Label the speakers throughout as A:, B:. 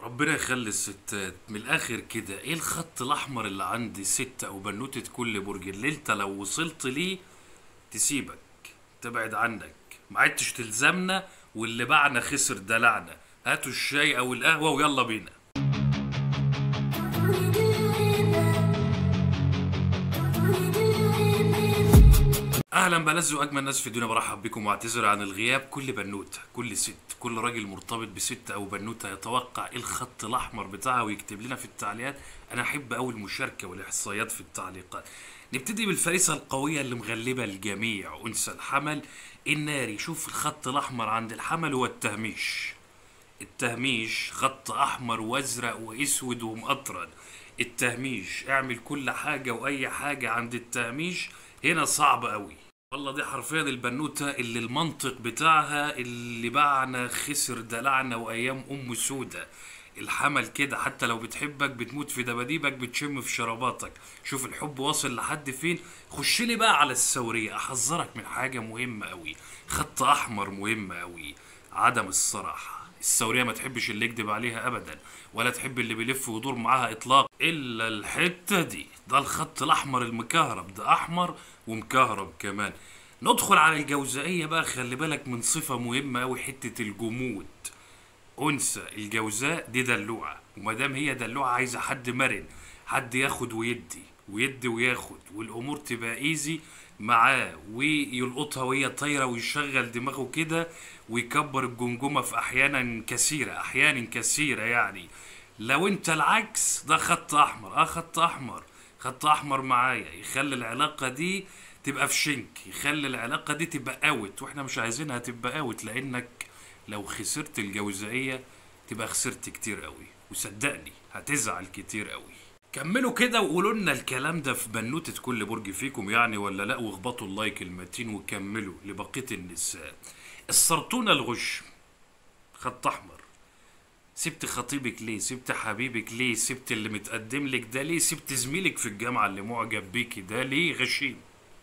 A: ربنا يخلي الستات من الاخر كده ايه الخط الاحمر اللي عند ست او بنوتة كل برج اللي انت لو وصلت ليه تسيبك تبعد عنك ما عدتش تلزمنا واللي باعنا خسر دلعنا هاتوا الشاي او القهوة ويلا بينا اهلا بلز واجمل ناس في الدنيا برحب بكم واعتذر عن الغياب كل بنوته كل ست كل راجل مرتبط بست او بنوته يتوقع ايه الخط الاحمر بتاعها ويكتب لنا في التعليقات انا احب قوي المشاركه والاحصائيات في التعليقات نبتدي بالفريسه القويه اللي مغلبه الجميع انثى الحمل الناري شوف الخط الاحمر عند الحمل هو التهميش التهميش خط احمر وازرق واسود ومقطرن التهميش اعمل كل حاجه واي حاجه عند التهميش هنا صعب قوي والله دي حرفيا البنوتة اللي المنطق بتاعها اللي باعنا خسر دلعنا وايام ام سودة الحمل كده حتى لو بتحبك بتموت في دباديبك بتشم في شراباتك شوف الحب واصل لحد فين خش لي بقى على الثورية احذرك من حاجة مهمة قوي خط احمر مهم قوي عدم الصراحة الثورية ما تحبش اللي يكذب عليها ابدا ولا تحب اللي بيلف ويدور معاها اطلاق الا الحتة دي ده الخط الاحمر المكهرب ده احمر ومكهرب كمان ندخل على الجوزائية بقى خلي بالك من صفة مهمة أوي حتة الجمود أنثى الجوزاء دي دلوعة ومادام هي دلوعة عايزة حد مرن حد ياخد ويدي ويدي وياخد والأمور تبقى ايزي معاه ويلقطها وهي طايرة ويشغل دماغه كده ويكبر الجمجمة في أحيانا كثيرة أحيانا كثيرة يعني لو انت العكس ده خط أحمر اه خط أحمر خط أحمر معايا يخلي العلاقة دي تبقى في شنك يخلي العلاقة دي تبقى اوت واحنا مش عايزينها تبقى اوت لانك لو خسرت الجوزائية تبقى خسرت كتير قوي وصدقني هتزعل كتير قوي كملوا كده وقولوا لنا الكلام ده في بنوتة كل برج فيكم يعني ولا لا واخبطوا اللايك المتين وكملوا لبقية النساء السرطونة الغش خط احمر سبت خطيبك ليه سبت حبيبك ليه سبت اللي متقدم لك ده ليه سبت زميلك في الجامعة اللي معجب بيكي ده ليه غشيم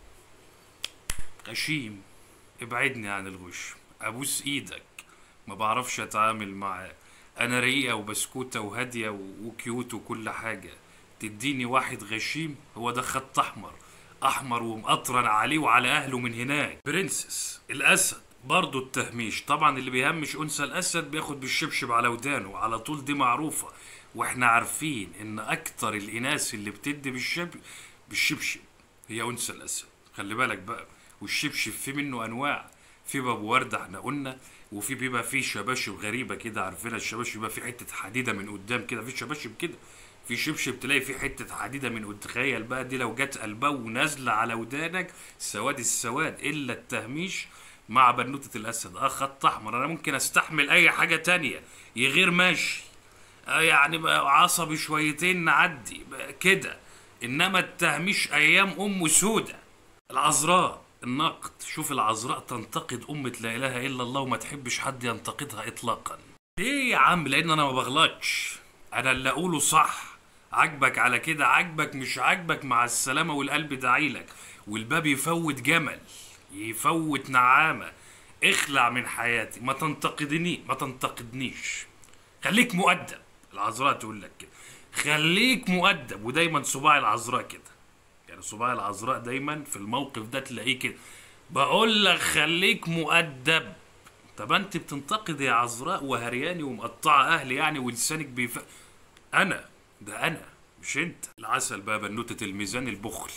A: غشيم ابعدني عن الغش ابوس ايدك ما بعرفش اتعامل معاه انا رقيقه وبسكوته وهاديه و- وكيوت وكل حاجه تديني واحد غشيم هو ده خط احمر احمر ومقطرن عليه وعلى اهله من هناك برنسس الاسد برضه التهميش طبعا اللي بيهمش انثى الاسد بياخد بالشبشب على ودانه على طول دي معروفه واحنا عارفين ان اكتر الاناث اللي بتدي بالشب بالشبشب هي انثى الاسد خلي بالك بقى والشبشب في منه انواع في باب ورده احنا قلنا وفي بيبقى فيه شباشب غريبه كده عارفينها الشباشب بيبقى فيه حته حديده من قدام كده في شباشب كده في شبشب تلاقي فيه حته حديده من قدام تخيل بقى دي لو جت قلبها ونازله على ودانك سواد السواد الا التهميش مع بنوته الاسد اه خط احمر انا ممكن استحمل اي حاجه تانية يغير ماشي آه يعني بقى عصبي شويتين نعدي بقى كده انما التهميش ايام ام سودة العذراء النقد شوف العذراء تنتقد أمة لا إله إلا الله وما تحبش حد ينتقدها إطلاقا ليه يا عم لأن أنا ما بغلطش أنا اللي أقوله صح عجبك على كده عجبك مش عجبك مع السلامة والقلب داعيلك والباب يفوت جمل يفوت نعامة اخلع من حياتي ما تنتقدني ما تنتقدنيش خليك مؤدب العذراء تقول لك كده خليك مؤدب ودايما صباع العذراء كده يعني صباع العذراء دايما في الموقف ده تلاقيه كده بقول لك خليك مؤدب طب انت بتنتقد يا عذراء وهرياني ومقطعه اهلي يعني ولسانك بيف انا ده انا مش انت العسل بقى بنوتة الميزان البخل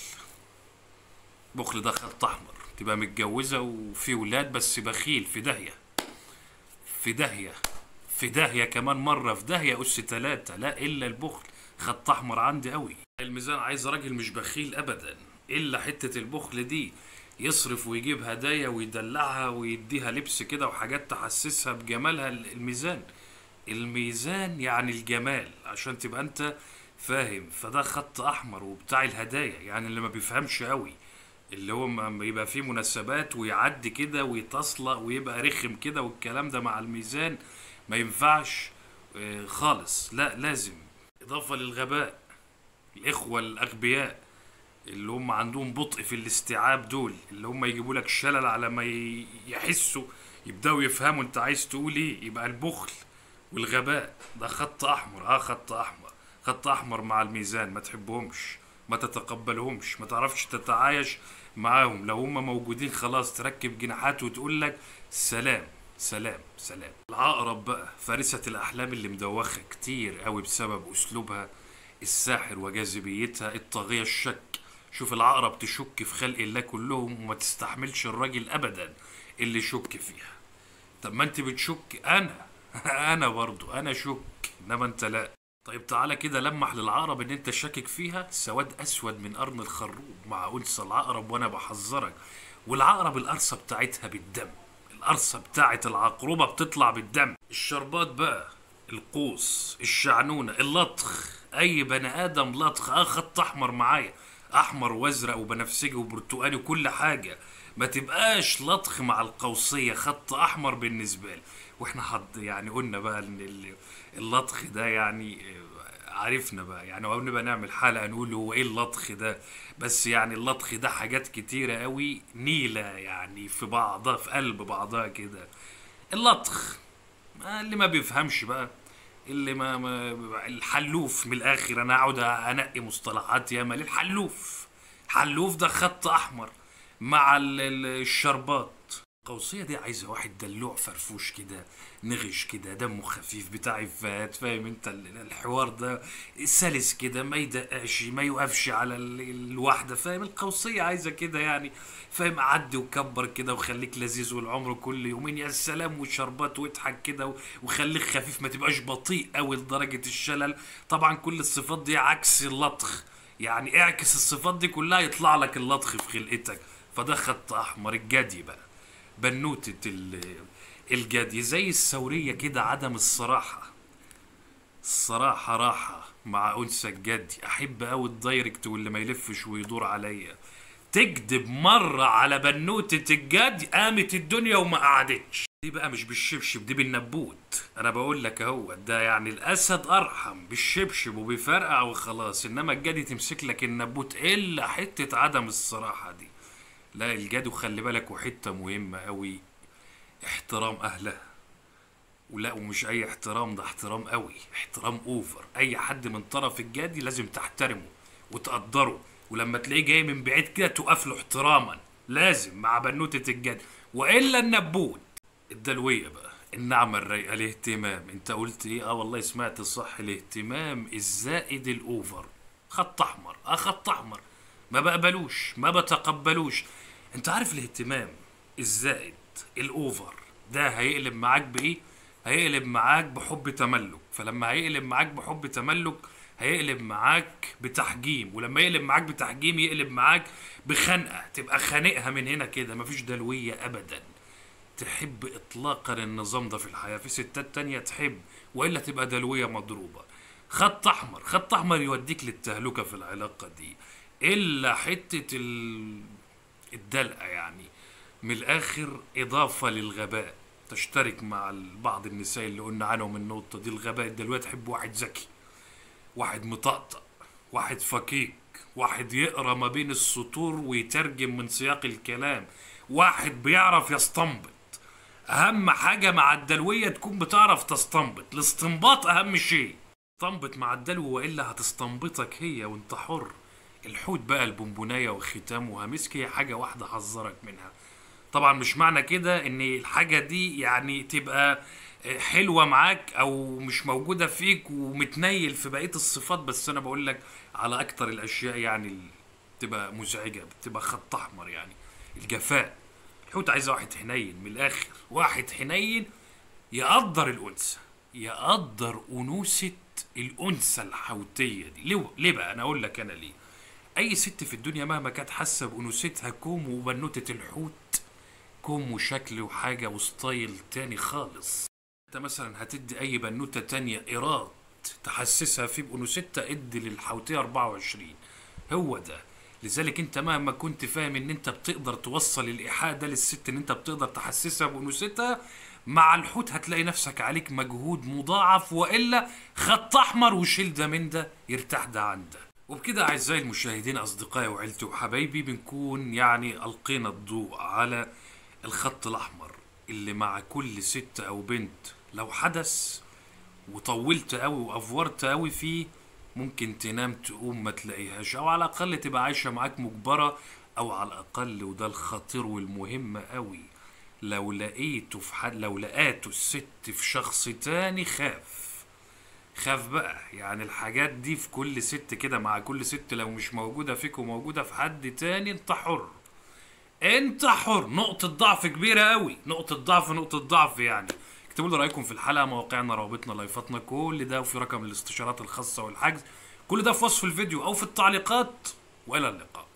A: بخل ده خط احمر تبقى متجوزه وفي ولاد بس بخيل في داهيه في داهيه في داهيه كمان مره في داهيه اس ثلاثه لا الا البخل خط احمر عندي قوي الميزان عايز راجل مش بخيل ابدا الا حته البخل دي يصرف ويجيب هدايا ويدلعها ويديها لبس كده وحاجات تحسسها بجمالها الميزان الميزان يعني الجمال عشان تبقى انت فاهم فده خط احمر وبتاع الهدايا يعني اللي ما بيفهمش قوي اللي هو ما يبقى فيه مناسبات ويعدي كده ويتصلق ويبقى رخم كده والكلام ده مع الميزان ما ينفعش آه، خالص لا لازم اضافه للغباء الاخوه الاغبياء اللي هم عندهم بطء في الاستيعاب دول اللي هم يجيبوا لك شلل على ما ي- يحسوا يبداوا يفهموا انت عايز تقول ايه يبقى البخل والغباء ده خط احمر اه خط احمر خط احمر مع الميزان ما تحبهمش ما تتقبلهمش ما تعرفش تتعايش معاهم لو هم موجودين خلاص تركب جناحات وتقول لك سلام سلام سلام العقرب بقى فارسة الأحلام اللي مدوخة كتير قوي بسبب أسلوبها الساحر وجاذبيتها الطاغية الشك شوف العقرب تشك في خلق الله كلهم وما تستحملش الراجل أبدا اللي يشك فيها طب ما انت بتشك انا انا برضو انا شك انما انت لا طيب تعالى كده لمح للعقرب ان انت شاكك فيها سواد اسود من قرن الخروب مع انثى العقرب وانا بحذرك والعقرب القرصه بتاعتها بالدم القرصه بتاعت العقربه بتطلع بالدم الشربات بقى القوس الشعنونه اللطخ اي بني ادم لطخ اه خط احمر معايا احمر وازرق وبنفسجي وبرتقالي وكل حاجه ما تبقاش لطخ مع القوسيه خط احمر بالنسبه لي واحنا حد يعني قلنا بقى ان ال- اللطخ ده يعني آه، عرفنا بقى يعني او نبقى نعمل حلقه نقول هو ايه اللطخ ده بس يعني اللطخ ده حاجات كتيره قوي نيله يعني في بعضها في قلب بعضها كده اللطخ ما اللي ما بيفهمش بقى اللي ما, ما الحلوف من الاخر انا اقعد انقي مصطلحات ياما للحلوف حلوف ده خط احمر مع ال- ال- الشربات القوسية دي عايزة واحد دلوع فرفوش كده نغش كده دمه خفيف بتاع فات فاهم انت ال- الحوار ده سلس كده ما يدققش ما يوقفش على ال- الواحدة فاهم القوسية عايزة كده يعني فاهم عدي وكبر كده وخليك لذيذ والعمر كل يومين يا سلام والشربات واضحك كده و- وخليك خفيف ما تبقاش بطيء قوي لدرجة الشلل طبعا كل الصفات دي عكس اللطخ يعني اعكس الصفات دي كلها يطلع لك اللطخ في خلقتك فده خط احمر الجدي بقى بنوتة ال- الجدي زي الثورية كده عدم الصراحة الصراحة راحة مع أنثى الجدي أحب أوي الدايركت واللي ما يلفش ويدور عليا تكذب مرة على بنوتة الجدي قامت الدنيا وما قعدتش دي بقى مش بالشبشب دي بالنبوت انا بقول لك اهو ده يعني الاسد ارحم بالشبشب وبيفرقع وخلاص انما الجدي تمسك لك النبوت الا حته عدم الصراحه دي لا الجدي وخلي بالك وحته مهمه قوي احترام اهلها ولا ومش اي احترام ده احترام قوي احترام اوفر اي حد من طرف الجدي لازم تحترمه وتقدره ولما تلاقيه جاي من بعيد كده تقف له احتراما لازم مع بنوتة الجدي والا النبوت الدلوية بقى النعمة الرايقة الاهتمام انت قلت ايه اه والله سمعت صح الاهتمام الزائد الاوفر خط احمر اه خط احمر ما بقبلوش ما بتقبلوش انت عارف الاهتمام الزائد الاوفر ده هيقلب معاك بايه هيقلب معاك بحب تملك فلما هيقلب معاك بحب تملك هيقلب معاك بتحجيم ولما يقلب معاك بتحجيم يقلب معاك بخنقه تبقى خانقها من هنا كده مفيش دلويه ابدا تحب اطلاقا النظام ده في الحياه في ستات تانية تحب والا تبقى دلويه مضروبه خط احمر خط احمر يوديك للتهلكه في العلاقه دي الا حته ال... الدلقه يعني من الاخر اضافه للغباء تشترك مع ال- بعض النساء اللي قلنا عنهم النقطه دي الغباء الدلويه تحب واحد ذكي واحد مطقطق واحد فكيك واحد يقرا ما بين السطور ويترجم من سياق الكلام واحد بيعرف يستنبط اهم حاجه مع الدلويه تكون بتعرف تستنبط الاستنباط اهم شيء استنبط مع الدلو والا هتستنبطك هي وانت حر الحوت بقى البونبونايه وختامها مسك هي حاجه واحده حذرك منها طبعا مش معنى كده ان الحاجه دي يعني تبقى حلوه معاك او مش موجوده فيك ومتنيل في بقيه الصفات بس انا بقول لك على اكتر الاشياء يعني ال- بتبقى مزعجه بتبقى خط احمر يعني الجفاء الحوت عايز واحد حنين من الاخر واحد حنين يقدر الانثى يقدر انوثه الانثى الحوتيه دي ليه ليه بقى انا اقول لك انا ليه اي ست في الدنيا مهما كانت حاسه بانوثتها كوم وبنوته الحوت كوم وشكل وحاجه وستايل تاني خالص انت مثلا هتدي اي بنوته تانية ايراد تحسسها فيه بانوثتها ادي للحوتيه 24 هو ده لذلك انت مهما كنت فاهم ان انت بتقدر توصل الايحاء ده للست ان انت بتقدر تحسسها بانوثتها مع الحوت هتلاقي نفسك عليك مجهود مضاعف والا خط احمر وشيل ده من ده يرتاح ده عن ده وبكده اعزائي المشاهدين اصدقائي وعيلتي وحبايبي بنكون يعني القينا الضوء على الخط الاحمر اللي مع كل ست او بنت لو حدث وطولت قوي وافورت قوي فيه ممكن تنام تقوم ما تلاقيهاش او على الاقل تبقى عايشه معاك مجبره او على الاقل وده الخطير والمهم قوي لو لقيته في حد لو لقاته الست في شخص تاني خاف خاف بقى يعني الحاجات دي في كل ست كده مع كل ست لو مش موجودة فيك وموجودة في حد تاني انت حر انت حر نقطة ضعف كبيرة قوي نقطة ضعف نقطة ضعف يعني اكتبوا لي رأيكم في الحلقة مواقعنا روابطنا لايفاتنا كل ده وفي رقم الاستشارات الخاصة والحجز كل ده في وصف الفيديو او في التعليقات والى اللقاء